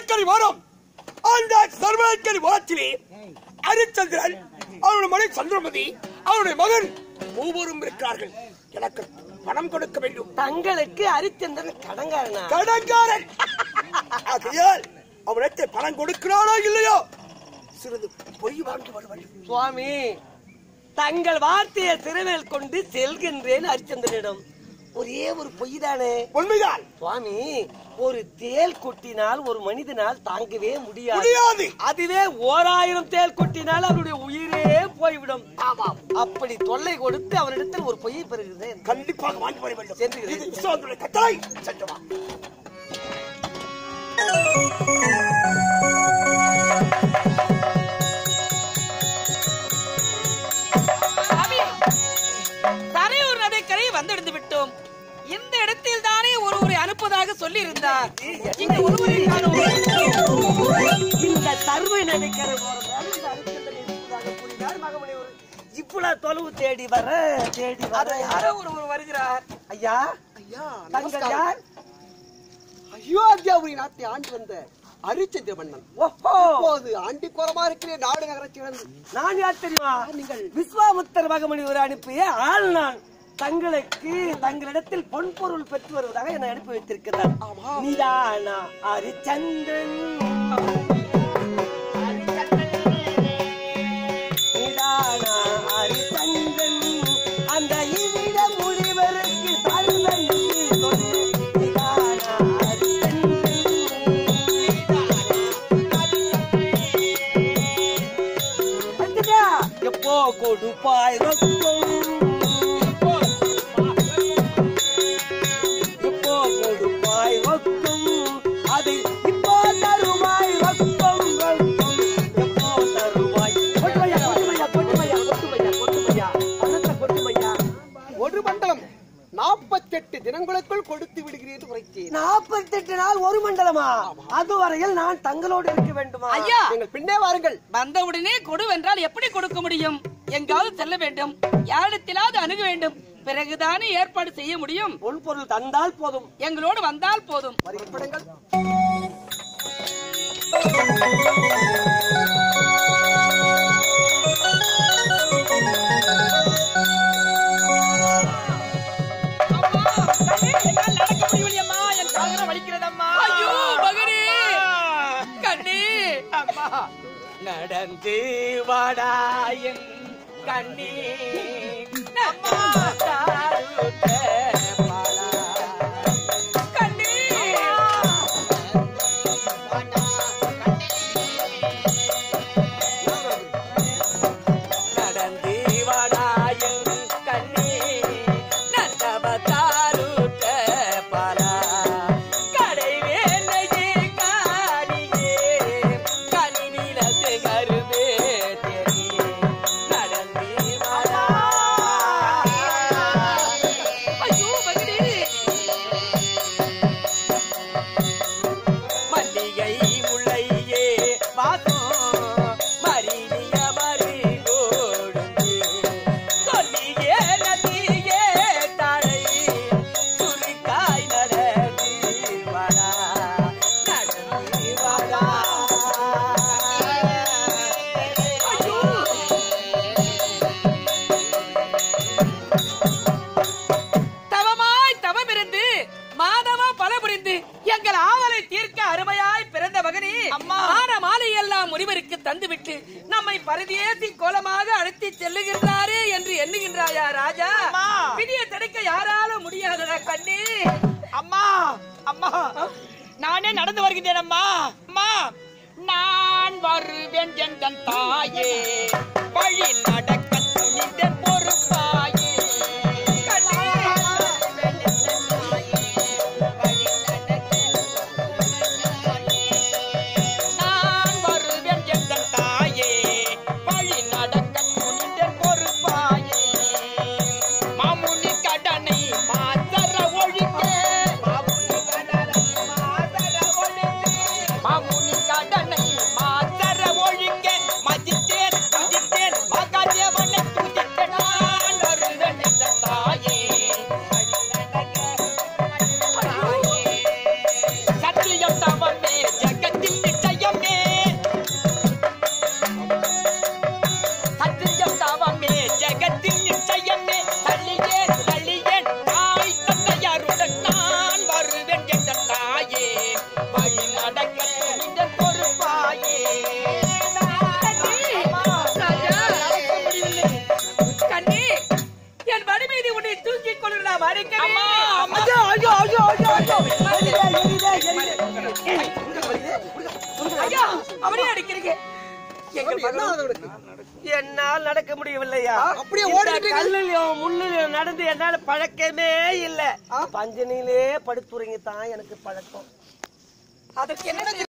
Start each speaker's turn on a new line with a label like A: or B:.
A: சர்வக்கரை வரும் அந்த சர்வக்கரை வாரத்திலே ஹரிச்சந்திரன் அவருடைய மனைவி சந்திரமதி அவருடைய மகன் மூவரும் இருக்கிறார்கள் எனக்கு பணம் கொடுக்க வேண்டும்
B: தங்களுக்கு ஹரிச்சந்திரன் கடங்காரனா
A: கடன்காரன் ஆகையால் அவனிடத்தில் பணம் கொடுக்கிறானோ இல்லையோ சிறிது பொய் வாங்கி வருவார்கள்
B: சுவாமி தங்கள் வார்த்தையை சிறுவேல் கொண்டு செல்கின்றேன் ஹரிச்சந்திரனிடம் ஒரே ஒரு பொய் தானே
A: உண்மைதான்
B: சுவாமி ஒரு தேல் கொட்டினால் ஒரு மனிதனால் தாங்கவே முடியாது
A: முடியாது
B: அதுவே ஓராயிரம் தேல் கொட்டினால் அவருடைய உயிரே போய்விடும்
A: ஆமாம்
B: அப்படி தொல்லை கொடுத்து அவரிடத்தில் ஒரு பொய்யை பெறுகிறேன்
A: கண்டிப்பாக வாங்கி வர வேண்டும்
B: சென்றுகிறேன்.
A: இது விஸ்வாமித்திரனுடைய கட்டளை சென்று வா
C: சாமி, தரையூர் நதிக்கரை வந்தடைந்து விட்டோம் இந்த இடத்தில் தானே ஒருவரை அனுப்புவதாக சொல்லி இருந்தார் இங்கு ஒருவரை காணோம்
B: இந்த சர்வை நினைக்கிற இவ்வளவு தொலைவு தேடி வர தேடி வர
C: அதை யாரோ ஒருவர் வருகிறார்
B: ஐயா
D: ஐயா
B: தங்கள் யார்
D: அயோத்தியாபுரி நாட்டை ஆண்டு வந்த அரிச்சந்திர மன்னன்
B: ஓஹோ
D: இப்போது ஆண்டி கோரமா இருக்கிறேன் நாடு நகர சிறந்து
B: நான் யார் தெரியுமா
D: நீங்கள்
B: விஸ்வாமுத்தர் மகமணி ஒரு அனுப்பிய ஆள் நான் தங்களுக்கு தங்களிடத்தில் பொன்பொருள் பெற்று வருவதாக என்னை அனுப்பி வைத்திருக்கிறார் நிதானா ஹரிச்சந்திரன் நிதானா ஹரிச்சந்திரன் அந்த இவிட முடிவருக்கு தருமை சொல்லு நிதானா ஹரிச்சந்திரன் எப்போ கொடுப்பாய் ரொக்கம் இப்போ கொடுப்பாய் ரொக்கம் அதை இப்போ தருவாய் ரொக்கம் ரொக்கம் எப்போ தருவாய் கொட்டுமையா கொட்டுமையா கொட்டுமையா கொட்டுமையா கொட்டுமையா பணத்தை கொட்டுமையா
D: ஒரு மண்டலம் நாற்பத்தெட்டு தினங்களுக்குள் கொடுத்து விடுகிறேன் என்று உரைத்தேன்
B: நாற்பத்தெட்டு நாள் ஒரு மண்டலமா அதுவரையில் நான் தங்களோடு இருக்க வேண்டுமா
C: ஐயா
D: நீங்கள் பின்னே வாருங்கள்
C: வந்தவுடனே கொடுவென்றால் எப்படி கொடுக்க முடியும் எங்காவது செல்ல வேண்டும் யாரிடத்திலாவது அணுக வேண்டும் பிறகுதானே ஏற்பாடு செய்ய முடியும்
B: பொன் பொருள் தந்தால் போதும்
C: எங்களோடு வந்தால் போதும்
D: வருகப்படுங்கள்
C: ஐயோ மகனே கண்ணே
B: நடந்து வாடாயன் கண்ணி
C: கண்ணே
B: நடந்து வாடாயன் கண்ணி நந்தவத்தாருத்த பாலா கடை வேலையே காணியே கனி நிலத்து கருவே தெரி நடந்து வாடா
C: ஐயோ மகனே
B: மல்லிகை முல்லையே வாசம் மரினிய மறிகோடுந்து சொல்லியே நதியே தழை சுரிக்காய் நடந்து வாடா நடந்து வாடா ஐயோ
C: தவமாய் தவமிருந்து மாதவா பல புரிந்து எங்கள் ஆவலை தீர்க்க அருமையாய் பிறந்த மகனே ஆன மாலை எல்லாம் முனிவருக்கு தந்துவிட்டு நம்மை பரதேசி கோலமாக அழைத்து செல்லுகின்றாரே என்று எண்ணுகின்றாயா ராஜா விதிய தடுக்க யாராலும் முடியாதடா கண்ணே
E: அம்மா அம்மா நானே நடந்து வருகின்றேன் அம்மா அம்மா நான் வருவேன் என் தாயே வழி நடக்க துணிந்த பொறுப்பாயே நான் வருவேன் என் தாயே வழி நடக்க துணிந்த பொறுப்பாயே மாமுனி கடனை மாத்தர ஒழிக்க மாமுனி கடனை மாத்தர ஒழிக்க மாமுனி கடனை மாத்தர ஒழிக்க மதித்தேன் மதித்தேன் மகாதேவ
C: அடிக்கவே
B: ஐயோ, ஐயோ, ஐயோ, ஐயோ, ஐயோ. எரியுதே, எரியுதே, எரியுதே.
C: ஐயா அப்படியே அடிக்கிறீங்க எங்கள்
D: என்ன
C: மகனும்
D: ஆகுது உனக்கு?
B: என்னால் நடக்க முடியவில்லையா
D: அப்படியே
B: இந்த
D: ஓடிட்டு இருக்கீங்க.
B: கல்லுலயும் முள்ளுலயும் நடந்து என்னால பழக்கமே இல்ல பஞ்சனிலே படுத்துறீங்க தான் எனக்கு பழக்கம்
C: அதுக்கு என்ன